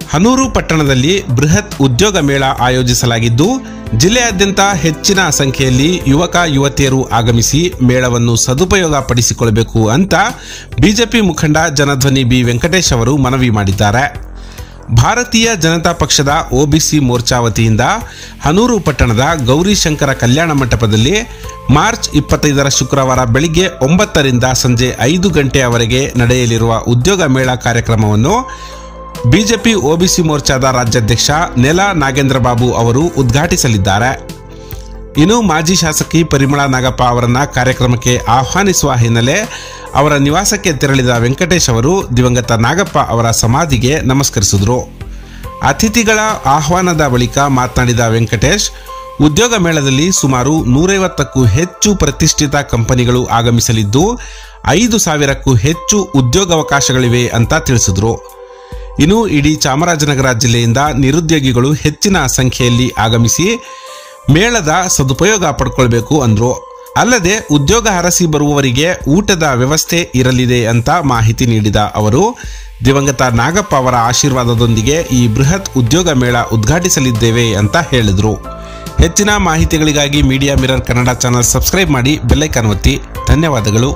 ಹನೂರು ಪಟ್ಟಣದಲ್ಲಿ ಬೃಹತ್ ಉದ್ಯೋಗ ಮೇಳ ಆಯೋಜಿಸಲಾಗಿದ್ದು ಜಿಲ್ಲೆಯಾದ್ಯಂತ ಹೆಚ್ಚಿನ ಸಂಖ್ಯೆಯಲ್ಲಿ ಯುವಕ ಯುವತಿಯರು ಆಗಮಿಸಿ ಮೇಳವನ್ನು ಸದುಪಯೋಗ ಪಡಿಸಿಕೊಳ್ಳಬೇಕು ಅಂತ ಬಿಜೆಪಿ ಮುಖಂಡ ಜನಧ್ವನಿ ಬಿ ವೆಂಕಟೇಶ್ ಅವರು ಮನವಿ ಮಾಡಿದ್ದಾರೆ ಭಾರತೀಯ ಜನತಾ ಪಕ್ಷದ ಒಬಿಸಿ ಮೋರ್ಚಾ ವತಿಯಿಂದ ಹನೂರು ಪಟ್ಟಣದ ಗೌರಿಶಂಕರ ಕಲ್ಯಾಣ ಮಂಟಪದಲ್ಲಿ ಮಾರ್ಚ್ ಇಪ್ಪತ್ತೈದರ ಶುಕ್ರವಾರ ಬೆಳಿಗ್ಗೆ ಒಂಬತ್ತರಿಂದ ಸಂಜೆ ಐದು ಗಂಟೆಯವರೆಗೆ ನಡೆಯಲಿರುವ ಉದ್ಯೋಗ ಮೇಳ ಕಾರ್ಯಕ್ರಮವನ್ನು ಬಿಜೆಪಿ ಒಬಿಸಿ ಮೋರ್ಚಾದ ರಾಜ್ಯಾಧ್ಯಕ್ಷ ನೆಲ ನಾಗೇಂದ್ರ ಬಾಬು ಅವರು ಉದ್ಘಾಟಿಸಲಿದ್ದಾರೆ ಇನ್ನು ಮಾಜಿ ಶಾಸಕಿ ಪರಿಮಳಾ ನಾಗಪ್ಪ ಅವರನ್ನ ಕಾರ್ಯಕ್ರಮಕ್ಕೆ ಆಹ್ವಾನಿಸುವ ಹಿನ್ನೆಲೆ ಅವರ ನಿವಾಸಕ್ಕೆ ತೆರಳಿದ ವೆಂಕಟೇಶ್ ಅವರು ದಿವಂಗತ ನಾಗಪ್ಪ ಅವರ ಸಮಾಧಿಗೆ ನಮಸ್ಕರಿಸಿದರು ಅತಿಥಿಗಳ ಆಹ್ವಾನದ ಬಳಿಕ ಮಾತನಾಡಿದ ವೆಂಕಟೇಶ್ ಉದ್ಯೋಗ ಮೇಳದಲ್ಲಿ ಸುಮಾರು ನೂರೈವತ್ತಕ್ಕೂ ಹೆಚ್ಚು ಪ್ರತಿಷ್ಠಿತ ಕಂಪನಿಗಳು ಆಗಮಿಸಲಿದ್ದು ಐದು ಸಾವಿರಕ್ಕೂ ಹೆಚ್ಚು ಉದ್ಯೋಗಾವಕಾಶಗಳಿವೆ ಅಂತ ತಿಳಿಸಿದರು ಇನ್ನು ಇಡೀ ಚಾಮರಾಜನಗರ ಜಿಲ್ಲೆಯಿಂದ ನಿರುದ್ಯೋಗಿಗಳು ಹೆಚ್ಚಿನ ಸಂಖ್ಯೆಯಲ್ಲಿ ಆಗಮಿಸಿ ಮೇಳದ ಸದುಪಯೋಗ ಪಡ್ಕೊಳ್ಬೇಕು ಅಂದ್ರು ಅಲ್ಲದೆ ಉದ್ಯೋಗ ಹರಸಿ ಬರುವವರಿಗೆ ಊಟದ ವ್ಯವಸ್ಥೆ ಇರಲಿದೆ ಅಂತ ಮಾಹಿತಿ ನೀಡಿದ ಅವರು ದಿವಂಗತ ನಾಗಪ್ಪ ಅವರ ಆಶೀರ್ವಾದದೊಂದಿಗೆ ಈ ಬೃಹತ್ ಉದ್ಯೋಗ ಮೇಳ ಉದ್ಘಾಟಿಸಲಿದ್ದೇವೆ ಅಂತ ಹೇಳಿದರು ಹೆಚ್ಚಿನ ಮಾಹಿತಿಗಳಿಗಾಗಿ ಮೀಡಿಯಾ ಮಿರರ್ ಕನ್ನಡ ಚಾನಲ್ ಸಬ್ಸ್ಕ್ರೈಬ್ ಮಾಡಿ ಬೆಲ್ಲೈಕಾನ್ ಒತ್ತಿ ಧನ್ಯವಾದಗಳು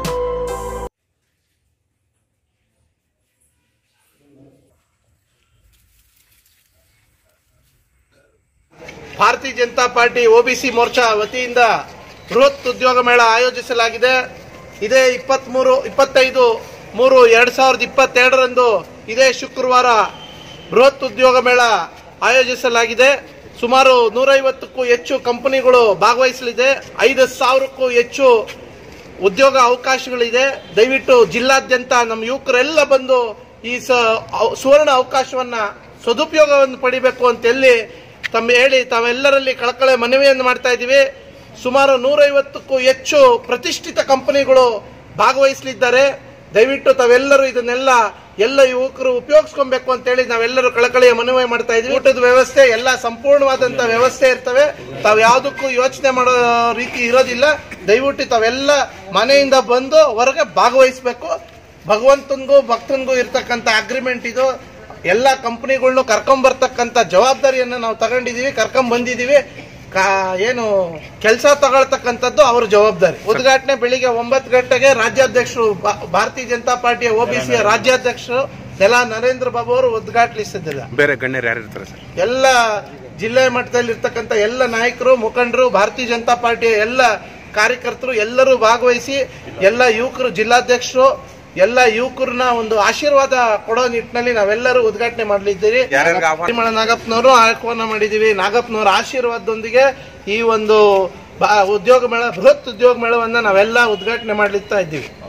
ಭಾರತೀಯ ಜನತಾ ಪಾರ್ಟಿ ಒಬಿಸಿ ಮೋರ್ಚಾ ವತಿಯಿಂದ ಬೃಹತ್ ಉದ್ಯೋಗ ಮೇಳ ಆಯೋಜಿಸಲಾಗಿದೆ ಇದೇ ಇಪ್ಪತ್ತ್ಮೂರು ಇಪ್ಪತ್ತೈದು ಮೂರು ಎರಡು ಸಾವಿರದ ಇಪ್ಪತ್ತೆರಡರಂದು ಇದೇ ಶುಕ್ರವಾರ ಬೃಹತ್ ಉದ್ಯೋಗ ಮೇಳ ಆಯೋಜಿಸಲಾಗಿದೆ ಸುಮಾರು ನೂರೈವತ್ತಕ್ಕೂ ಹೆಚ್ಚು ಕಂಪನಿಗಳು ಭಾಗವಹಿಸಲಿದೆ ಐದು ಸಾವಿರಕ್ಕೂ ಹೆಚ್ಚು ಉದ್ಯೋಗ ಅವಕಾಶಗಳಿದೆ ದಯವಿಟ್ಟು ಜಿಲ್ಲಾದ್ಯಂತ ನಮ್ಮ ಯುವಕರೆಲ್ಲ ಬಂದು ಈ ಸ ಅವ್- ಸುವರ್ಣ ಅವಕಾಶವನ್ನ ಸದುಪಯೋಗವನ್ನು ಪಡಿಬೇಕು ಅಂತ ಎಲ್ಲಿ ತಮ್ಮ ಹೇಳಿ ತಾವೆಲ್ಲರಲ್ಲಿ ಕಳಕಳೆ ಮನವಿಯನ್ನು ಮಾಡ್ತಾ ಇದ್ದೀವಿ ಸುಮಾರು ನೂರೈವತ್ತಕ್ಕೂ ಹೆಚ್ಚು ಪ್ರತಿಷ್ಠಿತ ಕಂಪನಿಗಳು ಭಾಗವಹಿಸಲಿದ್ದಾರೆ ದಯವಿಟ್ಟು ತಾವೆಲ್ಲರೂ ಇದನ್ನೆಲ್ಲ ಎಲ್ಲ ಯುವಕರು ಉಪಯೋಗಿಸ್ಕೊಬೇಕು ಅಂತೇಳಿ ನಾವೆಲ್ಲರೂ ಕಳಕಳಿಯ ಮನವಿ ಮಾಡ್ತಾ ಇದ್ದೀವಿ ಊಟದ ವ್ಯವಸ್ಥೆ ಎಲ್ಲ ಸಂಪೂರ್ಣವಾದಂತ ವ್ಯವಸ್ಥೆ ಇರ್ತವೆ ತಾವು ಯಾವುದಕ್ಕೂ ಯೋಚನೆ ಮಾಡೋ ರೀತಿ ಇರೋದಿಲ್ಲ ದಯವಿಟ್ಟು ತಾವೆಲ್ಲ ಮನೆಯಿಂದ ಬಂದು ಹೊರಗೆ ಭಾಗವಹಿಸಬೇಕು ಭಗವಂತನಿಗೂ ಭಕ್ತನಿಗೂ ಇರ್ತಕ್ಕಂಥ ಅಗ್ರಿಮೆಂಟ್ ಇದು ಎಲ್ಲ ಕಂಪನಿಗಳ್ನು ಕರ್ಕೊಂಡ್ ಬರ್ತಕ್ಕಂಥ ಜವಾಬ್ದಾರಿಯನ್ನು ನಾವು ತಗೊಂಡಿದೀವಿ ಕರ್ಕೊಂಡ್ ಬಂದಿದೀವಿ ಕಾ- ಏನು ಕೆಲಸ ತಗೊಳ್ತಕ್ಕಂಥದ್ದು ಅವ್ರ ಜವಾಬ್ದಾರಿ ಉದ್ಘಾಟನೆ ಬೆಳಿಗ್ಗೆ ಒಂಬತ್ತು ಗಂಟೆಗೆ ರಾಜ್ಯಾಧ್ಯಕ್ಷರು ಭಾ- ಭಾರತೀಯ ಜನತಾ ಪಾರ್ಟಿಯ ಒಬಿಸಿಯ ರಾಜ್ಯಾಧ್ಯಕ್ಷರು ನೆಲ ನರೇಂದ್ರ ಬಾಬು ಅವರು ಉದ್ಘಾಟಿಸಿದ್ದಾರೆ ಬೇರೆ ಗಣ್ಯರು ಯಾರು ಇರ್ತಾರೆ ಸರ್ ಎಲ್ಲ ಜಿಲ್ಲೆ ಮಟ್ಟದಲ್ಲಿ ಇರ್ತಕ್ಕಂಥ ಎಲ್ಲ ನಾಯಕರು ಮುಖಂಡರು ಭಾರತೀಯ ಜನತಾ ಪಾರ್ಟಿಯ ಎಲ್ಲ ಕಾರ್ಯಕರ್ತರು ಎಲ್ಲರೂ ಭಾಗವಹಿಸಿ ಎಲ್ಲ ಯುವಕರು ಜಿಲ್ಲಾಧ್ಯಕ್ಷರು ಎಲ್ಲ ಯುವಕರನ್ನ ಒಂದು ಆಶೀರ್ವಾದ ಕೊಡೋ ನಿಟ್ಟಿನಲ್ಲಿ ನಾವೆಲ್ಲರೂ ಉದ್ಘಾಟನೆ ಮಾಡಲಿದ್ದೀರಿ ಯಾರ್ಯಾರಿಗೆ ಆಹ್ವಾನ? ಪರಿಮಳ ನಾಗಪ್ಪನವರು ಆಹ್ವಾನ ಮಾಡಿದೀವಿ ನಾಗಪ್ಪನವರ ಆಶೀರ್ವಾದದೊಂದಿಗೆ ಈ ಒಂದು ಬಾ- ಉದ್ಯೋಗ ಮೇಳ ಬೃಹತ್ ಉದ್ಯೋಗ ಮೇಳವನ್ನ ನಾವೆಲ್ಲ ಉದ್ಘಾಟನೆ ಮಾಡ್ಲಿಕ್ತಾ ಇದ್ದೀವಿ